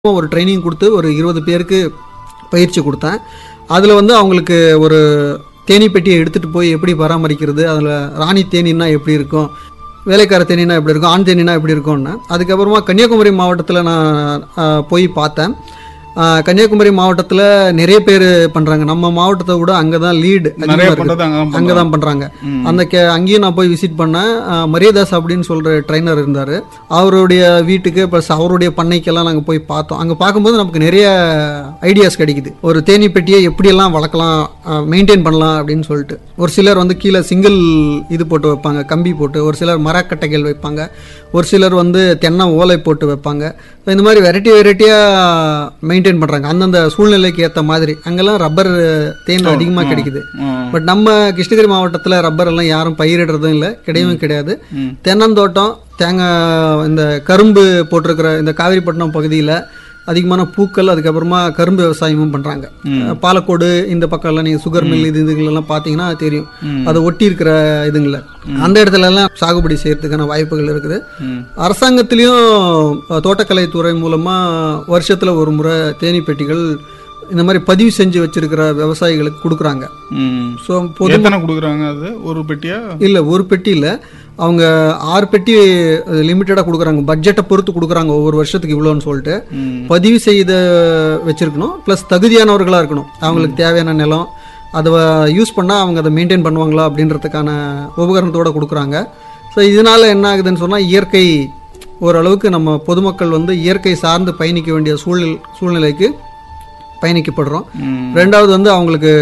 ஒரு ட்ரைனிங் கொடுத்து ஒரு இருபது பேருக்கு பயிற்சி கொடுத்தேன் அதில் வந்து அவங்களுக்கு ஒரு தேனி பெட்டியை எடுத்துகிட்டு போய் எப்படி பராமரிக்கிறது அதில் ராணி தேனீன்னா எப்படி இருக்கும் வேலைக்கார தேனீனா எப்படி இருக்கும் ஆண் தேனீனா எப்படி இருக்கும்னு அதுக்கப்புறமா கன்னியாகுமரி மாவட்டத்தில் நான் ஆ, போய் பார்த்தேன் ஆ, கன்னியாகுமரி மாவட்டத்தில் நிறைய பேர் பண்ணுறாங்க நம்ம மாவட்டத்தை விட அங்கே தான் லீடு நிறைய பண்றது அங்க தான் அங்கே தான் பண்ணுறாங்க ம். அந்த கே அங்கேயும் நான் போய் விசிட் பண்ணேன் அஹ், மரியதாஸ் அப்படின்னு சொல்கிற ட்ரைனர் இருந்தார் அவருடைய வீட்டுக்கு ப்ளஸ் அவருடைய பண்ணைக்கெல்லாம் நாங்கள் போய் பார்த்தோம் அங்கே பார்க்கும்போது நமக்கு நிறைய ஐடியாஸ் கிடைக்குது ஒரு தேனி பெட்டியை எப்படியெல்லாம் வளர்க்கலாம் மெயின்டைன் பண்ணலாம் அப்படின்னு சொல்லிட்டு ஒரு சிலர் வந்து கீழே சிங்கிள் இது போட்டு வைப்பாங்க கம்பி போட்டு ஒரு சிலர் மரக்கட்டைகள் வைப்பாங்க ஒரு சிலர் வந்து தென்னை ஓலை போட்டு வைப்பாங்க So, இந்த மாதிரி வெரைட்டி வெரைட்டியாக மெயின்டைன் பண்ணுறாங்க அந்தந்த சூழ்நிலைக்கு ஏற்ற மாதிரி அங்கெல்லாம் ரப்பர் தேன் அதிகமாக கிடைக்குது ம். பட் நம்ம கிருஷ்ணகிரி மாவட்டத்தில் ரப்பர் எல்லாம் யாரும் பயிரிடுறதும் இல்லை கிடையவும் கிடையாது ம். தென்னந்தோட்டம் தேங்காய் இந்த கரும்பு போட்டிருக்கிற இந்த காவிரிப்பட்டினம் பகுதியில் அதிகமான பூக்கள் அதுக்கப்புறமா கரும்பு விவசாயமும் பண்ணுறாங்க பாலக்கோடு இந்த பக்கம்லாம் நீங்கள் சுகர் மில் இது இதுகளெல்லாம் பார்த்தீங்கன்னா தெரியும் ம். அதை ஒட்டி இருக்கிற இதுங்கள அந்த இடத்துல எல்லாம் சாகுபடி செய்யறதுக்கான வாய்ப்புகள் இருக்குது ம். அரசாங்கத்திலையும் அஹ், தோட்டக்கலைத்துறை மூலமாக வருஷத்தில் ஒரு முறை தேனீ பெட்டிகள் இந்த மாதிரி பதிவு செஞ்சு வச்சிருக்கிற விவசாயிகளுக்கு கொடுக்குறாங்க ம். ஸோ பொது எத்தனை கொடுக்குறாங்க அது ஒரு பெட்டியா இல்லை ஒரு பெட்டி இல்லை அவங்க ஆறு பெட்டி லிமிட்டடாக கொடுக்குறாங்க பட்ஜெட்டை பொறுத்து கொடுக்குறாங்க ஒவ்வொரு வருஷத்துக்கு இவ்வளோன்னு சொல்லிட்டு ம். பதிவு செய்த வச்சிருக்கணும் ப்ளஸ் தகுதியானவர்களாக இருக்கணும் அவங்களுக்கு தேவையான நிலம் அதை யூஸ் பண்ணால் அவங்க அதை மெயின்டைன் பண்ணுவாங்களா அப்படின்றதுக்கான உபகரணத்தோடு கொடுக்குறாங்க ஸோ இதனால் என்ன ஆகுதுன்னு சொன்னால் இயற்கை ஓரளவுக்கு நம்ம பொதுமக்கள் வந்து இயற்கை சார்ந்து பயணிக்க வேண்டிய சூழல் சூழ்நிலைக்கு பயணிக்கப்படுறோம் ம். ரெண்டாவது வந்து அவங்களுக்கு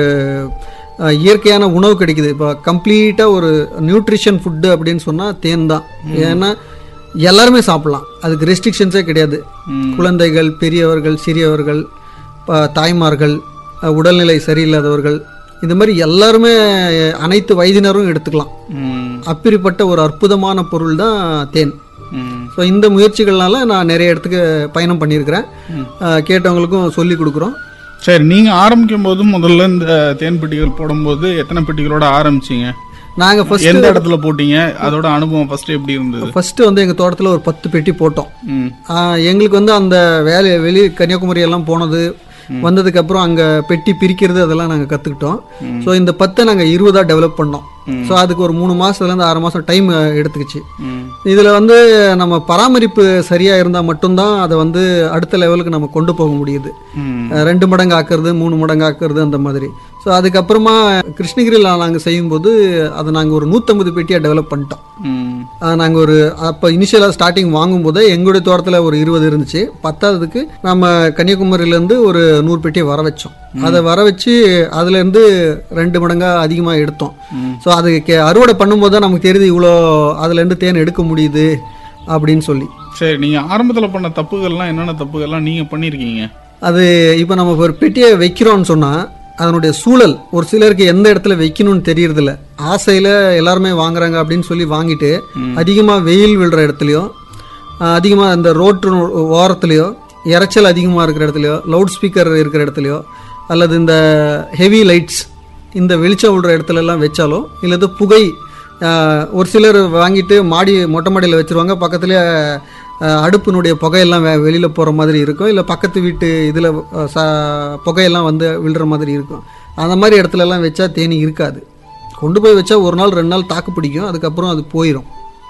அஹ், இயற்கையான உணவு கிடைக்குது இப்போ கம்ப்ளீட்டாக ஒரு நியூட்ரிஷன் ஃபுட்டு அப்படின்னு சொன்னால் தேன் தான் ஏன்னா எல்லாருமே சாப்பிட்லாம் அதுக்கு ரெஸ்ட்ரிக்ஷன்ஸே கிடையாது ம். குழந்தைகள் பெரியவர்கள் சிறியவர்கள் ப- தாய்மார்கள் அஹ், உடல்நிலை சரியில்லாதவர்கள் இந்த மாதிரி எல்லாருமே அஹ், அனைத்து வயதினரும் எடுத்துக்கலாம் ம். அப்படிப்பட்ட ஒரு அற்புதமான பொருள் தான் தேன் ம். ஸோ இந்த முயற்சிகள்னால நான் நிறைய இடத்துக்கு பயணம் பண்ணியிருக்கிறேன் அஹ், கேட்டவங்களுக்கும் சொல்லி கொடுக்குறோம் சரி நீங்க ஆரம்பிக்கும் போது முதல்ல இந்த தேன் பெட்டிகள் போடும்போது எத்தனை பெட்டிகளோட ஆரம்பிச்சீங்க நாங்கள் ஃபர்ஸ்ட் எந்த இடத்துல போட்டீங்க அதோட அனுபவம் ஃபர்ஸ்ட் எப்படி இருந்தது ஃபர்ஸ்ட் வந்து எங்கள் தோட்டத்தில் ஒரு பத்து பெட்டி போட்டோம் ம். ஆஹ் எங்களுக்கு வந்து அந்த வேலை வெளி கன்னியாகுமரி எல்லாம் போனது வந்ததுக்கு அப்புறம் அங்கே பெட்டி பிரிக்கிறது அதெல்லாம் நாங்கள் கற்றுக்கிட்டோம் ஸோ இந்த பத்தை நாங்கள் இருபதாக டெவலப் பண்ணோம் ஸோ அதுக்கு ஒரு மூணு மாதத்துலேருந்து ஆறு மாதம் டைம் எடுத்துக்கிச்சு ம். இதில் வந்து நம்ம பராமரிப்பு சரியாக இருந்தால் மட்டும்தான் அதை வந்து அடுத்த லெவலுக்கு நம்ம கொண்டு போக முடியுது ம். அஹ் ரெண்டு மடங்கு ஆக்குறது மூணு மடங்கு ஆக்குறது அந்த மாதிரி ஸோ அதுக்கப்புறமா கிருஷ்ணகிரியில் நாங்கள் செய்யும்போது அதை நாங்கள் ஒரு நூற்றம்பது பெட்டியாக டெவலப் பண்ணிட்டோம் ம். நாங்கள் ஒரு அப்போ இனிஷியலாக ஸ்டார்டிங் வாங்கும்போது எங்களுடைய தோட்டத்தில் ஒரு இருபது இருந்துச்சு பத்தாவதுக்கு நம்ம கன்னியாகுமரியிலேருந்து ஒரு நூறு பெட்டியை வர வச்சோம் அதை வர வச்சு அதுலேருந்து ரெண்டு மடங்காக அதிகமாக எடுத்தோம் ம். ஸோ அது கே- அறுவடை பண்ணும்போது தான் நமக்கு தெரியுது இவ்வளோ அதுலேருந்து தேன் எடுக்க முடியுது அப்படின்னு சொல்லி சரி நீங்க ஆரம்பத்துல பண்ண தப்புகள்லாம் என்னென்ன தப்புகள்லாம் நீங்க பண்ணிருக்கீங்க அது இப்போ நம்ம ஒரு பெட்டியை வைக்கிறோம்னு சொன்னால் அதனுடைய சூழல் ஒரு சிலருக்கு எந்த இடத்துல வைக்கணும்னு தெரியறதில்ல ஆசையில் எல்லாருமே வாங்குறாங்க அப்படின்னு சொல்லி வாங்கிட்டு அதிகமாக வெயில் விழுற இடத்துலையோ அதிகமாக இந்த ரோட்டு ஓரத்துலையோ இரைச்சல் அதிகமாக இருக்கிற இடத்துலையோ லவுட் ஸ்பீக்கர் இருக்கிற இடத்துலையோ அல்லது இந்த ஹெவி லைட்ஸ் இந்த வெளிச்சம் விடுற இடத்துல எல்லாம் வச்சாலோ இல்லது புகை ஆஹ், ஒரு சிலர் வாங்கிட்டு மாடி மொட்டை மாடியில் வச்சுருவாங்க பக்கத்துலேயே அடுப்பினுடைய புகையெல்லாம் வெ வெளியில் போகிற மாதிரி இருக்கும் இல்லை பக்கத்து வீட்டு இதில் ச புகையெல்லாம் வந்து விழுற மாதிரி இருக்கும் அந்த மாதிரி இடத்துலலாம் வச்சா தேனி இருக்காது கொண்டு போய் வச்சா ஒரு நாள் ரெண்டு நாள் தாக்கு பிடிக்கும் அதுக்கப்புறம் அது போயிடும்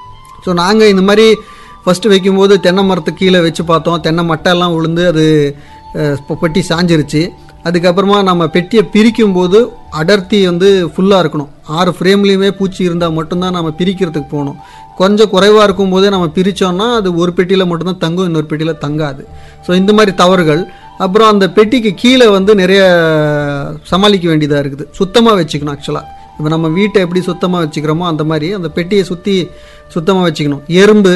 ஸோ நாங்கள் இந்த மாதிரி ஃபஸ்ட்டு வைக்கும்போது தென்னை மரத்துக்கு கீழே வச்சு பார்த்தோம் தென்னை மட்டையெல்லாம் விழுந்து அது அஹ், பொ- பெட்டி சாஞ்சிருச்சு அதுக்கப்புறமா நம்ம பெட்டியை பிரிக்கும் போது அடர்த்தி வந்து ஃபுல்லாக இருக்கணும் ஆறு ஃப்ரேம்லேயுமே பூச்சி இருந்தால் மட்டும்தான் நம்ம பிரிக்கிறதுக்கு போகணும் கொஞ்சம் குறைவாக இருக்கும்போதே நம்ம பிரித்தோம்னா அது ஒரு பெட்டியில் மட்டும்தான் தங்கும் இன்னொரு பெட்டியில் தங்காது ஸோ இந்த மாதிரி தவறுகள் அப்புறம் அந்த பெட்டிக்கு கீழே வந்து நிறைய சமாளிக்க வேண்டியதாக இருக்குது சுத்தமாக வச்சுக்கணும் ஆக்சுவலாக இப்போ நம்ம வீட்டை எப்படி சுத்தமாக வச்சுக்கிறோமோ அந்த மாதிரி அந்த பெட்டியை சுற்றி சுத்தமாக வச்சுக்கணும் எறும்பு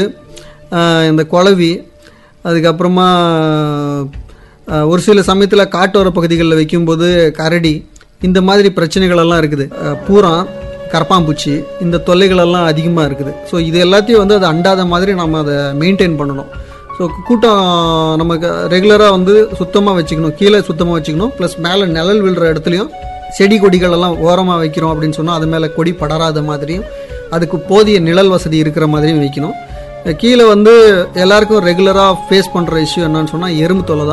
ஆஹ் இந்த குளவி அதுக்கப்புறமா ஆஹ் ஒரு சில சமயத்தில் காட்டோர பகுதிகளில் வைக்கும்போது கரடி இந்த மாதிரி பிரச்சனைகள் எல்லாம் இருக்குது ஆஹ் பூரான் கரப்பாம்பூச்சி இந்த தொல்லைகளெல்லாம் அதிகமாக இருக்குது ஸோ இது எல்லாத்தையும் வந்து அது அண்டாத மாதிரி நம்ம அதை மெயின்டைன் பண்ணணும் ஸோ கூட்டம் நமக்கு ரெகுலராக வந்து சுத்தமாக வச்சுக்கணும் கீழே சுத்தமாக வச்சுக்கணும் ப்ளஸ் மேலே நிழல் விழுற இடத்துலையும் செடி கொடிகள் எல்லாம் ஓரமாக வைக்கிறோம் அப்படின்னு சொன்னால் அது மேலே கொடி படராத மாதிரியும் அதுக்கு போதிய நிழல் வசதி இருக்கிற மாதிரியும் வைக்கணும் கீழே வந்து எல்லாருக்கும் ரெகுலராக ஃபேஸ் பண்ணுற இஷ்யூ என்னன்னு சொன்னால் எறும்பு தொல்லை தான்